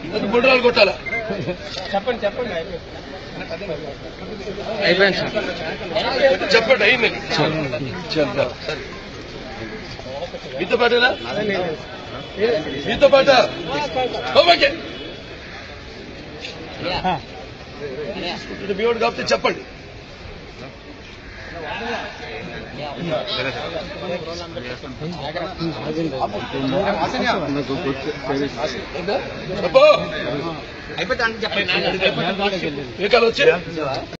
అది గుండ్రాలు కొట్టాలా చెప్పండి చెప్పండి అయిపోయింది సార్ చెప్పండి అయింది చెప్తా సరే మీతో పాటేనా మీతో పాట ఓకే మీ వాడు కాకపోతే చెప్పండి చెప్పు అయిపోయింది చెప్పండి ఏ కాలు వచ్చి